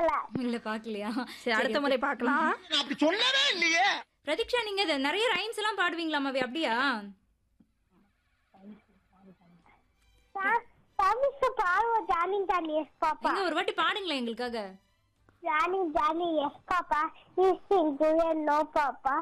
பார்க்கல இல்ல பாக்கலையா சரி அடுத்த முறை பார்க்கலாம் அப்படி சொல்லவே இல்லையே பிரதீக்ஷா நீங்க இது நிறைய ரைம்ஸ் எல்லாம் பாடுவீங்களாமாவே அப்படியா தமிழ்க்கு பாடுவோம் ஜானி ஜானி எஸ் பாப்பா நீங்க ஒரு வாட்டி பாடுங்களேன் எங்களுக்காக Johnny Johnny yes papa is into no papa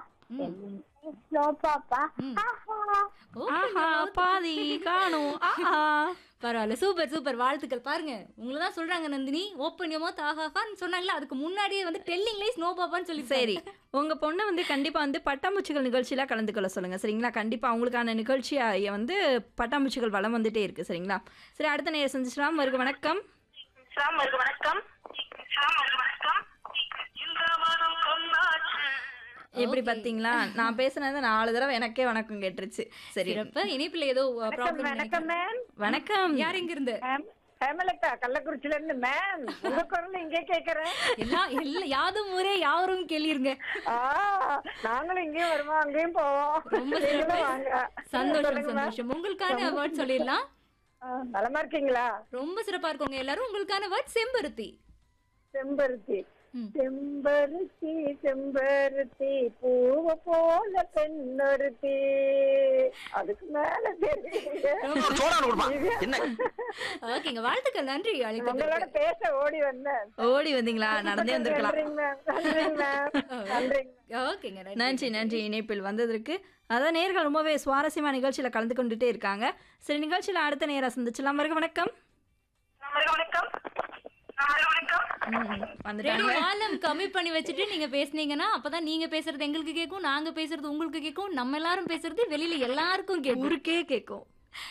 no papa ஆஹா ஓ, ஆஹா பாதி காணும் ஆஹா பரவாயில்ல சூப்பர் சூப்பர் வாழ்த்துக்கள் பாருங்க உங்களை தான் சொல்றாங்க நந்தினி ஓப்பன் யோமோ தாஹான்னு சொன்னாங்களா அதுக்கு முன்னாடியே வந்து டெல்லிங்லே ஸ்னோ பாப்பான்னு சொல்லி சரி உங்க பொண்ணு வந்து கண்டிப்பா வந்து பட்டாம்பூச்சிகள் நிகழ்ச்சியில கலந்துக்கொள்ள சொல்லுங்க சரிங்களா கண்டிப்பா அவங்களுக்கான நிகழ்ச்சியா வந்து பட்டாம்பூச்சிகள் வளம் வந்துட்டே இருக்கு சரிங்களா சரி அடுத்த நேரம் சந்திச்சிடலாம் வருக வணக்கம் சாம் வருக வணக்கம் சாம் வருக வணக்கம் இந்த மனம் கொண்டாச்சு எப்படி பாத்தீங்களா நான் பேசுனது நாலு தடவை எனக்கே வணக்கம் கேட்டுருச்சு சரி சிறப்பு இணைப்புல ஏதோ ப்ராப்ளம் வணக்கம் மேம் வணக்கம் யார் எங்க இருந்து மேம் ஹேமலதா கள்ளக்குறிச்சில இருந்து மேம் உங்க குரல் இங்கே கேக்குறேன் எல்லாம் எல்லாம் யாதும் ஊரே யாவரும் கேளிருங்க ஆ நாங்களும் இங்கேயும் வருவோம் அங்கேயும் போவோம் ரொம்ப நீங்களும் சிறப்பு வாங்க சந்தோஷம் சொல்லுங்க ma'am. சந்தோஷம் உங்களுக்கான வேர்ட் சொல்லிடலாம் ஆ, நலமா இருக்கீங்களா ரொம்ப சிறப்பா இருக்கவங்க எல்லாரும் உங்களுக்கான வேர்ட் செம்பருத்தி செம்பருத்தி ம். செம்பருத்தி செம்பருத்தி பூவ போல பெண்ணொருத்தி அதுக்கு மேல தெரியல ஒரு சோடா கொடுப்பான் என்ன ஓகேங்க வாழ்த்துக்கள் நன்றி உங்களோட அழைத்ததற்கு பேச ஓடி வந்தேன் ஓடி வந்தீங்களா நடந்தே வந்திருக்கலாம் நன்றிங்க மேம் நன்றிங்க மேம் நன்றிங்க ஓகேங்க நன்றி. நன்றி நன்றி இணைப்பில் வந்ததற்கு அதான் நேர்கள் ரொம்பவே சுவாரஸ்யமான நிகழ்ச்சியில கலந்து கொண்டுட்டே இருக்காங்க சரி நிகழ்ச்சியில அடுத்த நேரம் சந்திச்சலாம் வருக வணக்கம் வருக வணக்கம் வருக வணக்கம் ம், ரேடியோ வந்துட்டாங்க வால்யூம் கம்மி பண்ணி வச்சுட்டு நீங்க பேசுனீங்கன்னா அப்பதான் நீங்க பேசுறது எங்களுக்கு கேட்கும் நாங்க பேசுறது உங்களுக்கு கேட்கும் நம்ம எல்லாரும் பேசுறது வெளியில எல்லாருக்கும் கேட்கும் ஊருக்கே கேட்கும்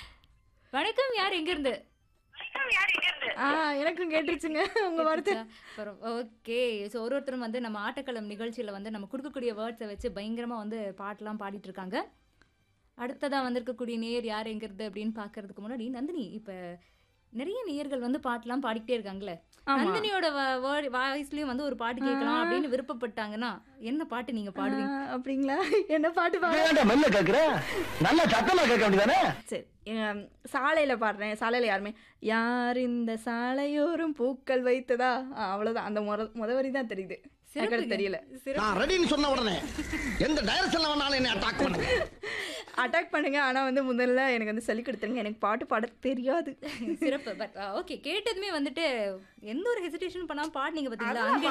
வணக்கம் யார் எங்க இருந்து வணக்கம் யார் இங்க இருந்து ஆ எனக்கும் கேட்டுருச்சுங்க உங்க வார்த்தை ஓகே ஸோ ஒரு ஒருத்தரும் வந்து நம்ம ஆட்டக்களம் நிகழ்ச்சியில வந்து நம்ம கொடுக்கக்கூடிய வேர்ட்ஸை வச்சு பயங்கரமா வந்து பாட்டெல்லாம் பாடிட்டு இருக்காங்க அடுத்ததா வந்திருக்கக்கூடிய நேயர் யார் எங்க இருந்து அப்படின்னு பாக்குறதுக்கு முன்னாடி நந்தினி இப்ப நிறைய நேயர்கள் வந்து பாட்டெல்லாம் பாடிக்கிட்டே இருக்காங்கல்ல ஆமா. நந்தினியோட வாய்ஸ்லயும் வந்து ஒரு பாட்டு கேட்கலாம் அப்படின்னு விருப்பப்பட்டாங்கன்னா என்ன பாட்டு நீங்க பாடுவீங்க ஆ, அப்படிங்களா என்ன பாட்டு பாடு ஏன்டா மெல்ல கேக்குற நல்ல சத்தமா கேட்க வேண்டியதானே சரி எங்க சாலையில பாடுறேன் சாலையில யாருமே யார் இந்த சாலையோரம் பூக்கள் வைத்ததா ஆ, அவ்வளவுதான் அந்த முத முத வரி தான் தெரியுது எனக்கு அது தெரியல நான் ரெடின்னு சொன்ன உடனே எந்த டைரக்ஷன்ல வேணாலும் என்ன அட்டாக் பண்ணுங்க அட்டாக் பண்ணுங்க ஆனா வந்து முதல்ல எனக்கு வந்து சொல்லி கொடுத்துருங்க எனக்கு பாட்டு பாட தெரியாது சிறப்பு பட் ஓகே கேட்டதுமே வந்துட்டு எந்த ஒரு ஹெசிடேஷன் பண்ணாம பாடுனீங்க பாத்தீங்களா அங்க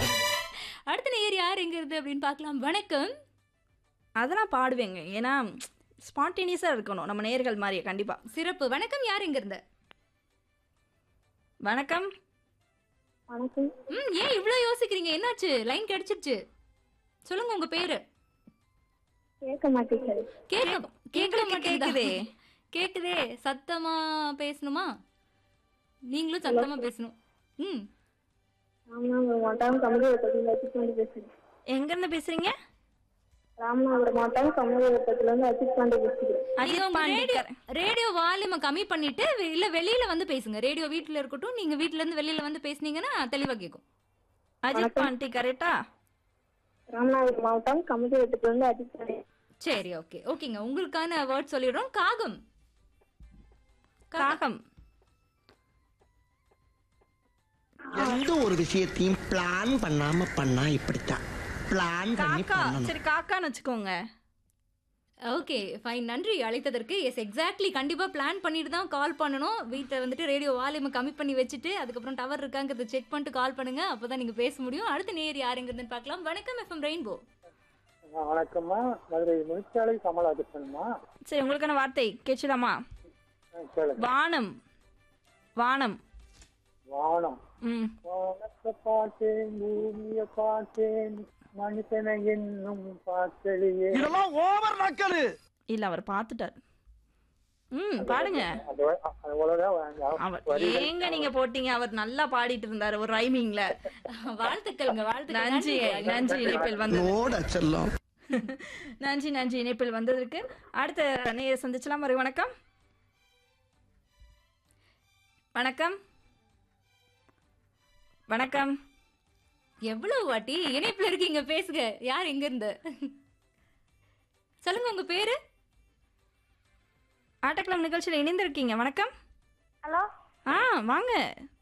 அடுத்த நேயர் யார் எங்க இருந்து அப்படின்னு பார்க்கலாம் வணக்கம் அதெல்லாம் பாடுவேங்க ஏன்னா ஸ்பான்டேனியஸா இருக்கணும் நம்ம நேர்கள் மாதிரியே கண்டிப்பா சிறப்பு வணக்கம் யார் எங்க இருந்து வணக்கம் வணக்கம் ம் ஏன் இவ்ளோ யோசிக்கிறீங்க என்னாச்சு லைன் கிடைச்சிருச்சு சொல்லுங்க உங்க பேரு கேட்க மாட்டேங்குது கேட்க கேட்க எங்களுக்கு கேக்குதே கேக்குதே. கேக்குதே சத்தமா பேசணுமா நீங்களும் சத்தமா பேசணும் ம் ராமநாதபுரம் மாவட்டம் கமலவட்டத்துல அஜித் பாண்டி பேசுறேன் எங்க இருந்து பேசுறீங்க ராமநாதபுரம் மாவட்டம் கமலவட்டத்துல இருந்து அஜித் பாண்டி பேசுறேன் நீங்க அஜித் உங்க பாண்டி ரேடியோ கர- ரேடியோ வால்யூமை கம்மி பண்ணிட்டு வெ- இல்ல வெளியில வந்து பேசுங்க ரேடியோ வீட்ல இருக்கட்டும் நீங்க வீட்ல இருந்து வெளியில வந்து பேசுனீங்கன்னா தெளிவா கேட்கும் அஜித் பாண்டி கரெக்டா ராமநாதபுரம் மாவட்டம் கமலவட்டத்துல இருந்து அஜித் பாண்டி சரி ஓகே ஓகேங்க உங்களுக்கான வேர்ட் சொல்லிடுறோம் காகம் காகம் எந்த ஒரு விஷயத்தையும் பிளான் பண்ணாம பண்ணா இப்படித்தான் பிளான் பண்ணி காக்கா பண்ணணும் சரி காக்கான்னு வச்சுக்கோங்க ஓகே ஃபைன் நன்றி அழைத்ததற்கு எஸ் எக்ஸாக்ட்லி கண்டிப்பாக பிளான் பண்ணிட்டு தான் கால் பண்ணணும் வீட்டில் வந்துட்டு ரேடியோ வால்யூமை கம்மி பண்ணி வச்சுட்டு அதுக்கப்புறம் டவர் இருக்காங்கிறத செக் பண்ணிட்டு கால் பண்ணுங்க அப்போ தான் நீங்கள் பேச முடியும் அடுத்த நேர் யாருங்கிறதுன்னு பார்க்கலாம் வணக்கம் எஃப்எம் ரெயின்போ வணக்கம்மா மதுரை முனிச்சாலை கமலா கிருஷ்ணன்மா சரி உங்களுக்கான வார்த்தை கேட்கலாமா கேளுங்க வானம் வானம் வானம் ம் வானத்தை பார்த்தேன் பூமிய பார்த்தேன் மனுஷனை என்னும் பார்க்கலையே இதெல்லாம் ஓவர் நக்கலு இல்ல அவர் பார்த்துட்டார் ம் பாடுங்க அது அது அவ்வளவுதான் அவர் ஏங்க நீங்க போட்டீங்க அவர் நல்லா பாடிட்டு இருந்தாரு ஒரு ரைமிங்ல வாழ்த்துக்கள்ங்க வாழ்த்துக்கள் நன்றி நன்றி இணைப்பில் வந்து நோட செல்லம் நன்றி நன்றி இணைப்பில் வந்ததற்கு அடுத்த நேர சந்திச்சலாம் ஒரு வணக்கம் வணக்கம் வணக்கம் எவ்வளவு வாட்டி இணைப்பில் இருக்கீங்க பேசுங்க யார் எங்க இருந்து சொல்லுங்க உங்க பேரு ஆட்டக்கிழம் நிகழ்ச்சியில் இணைந்திருக்கீங்க வணக்கம் ஹலோ ஆ வாங்க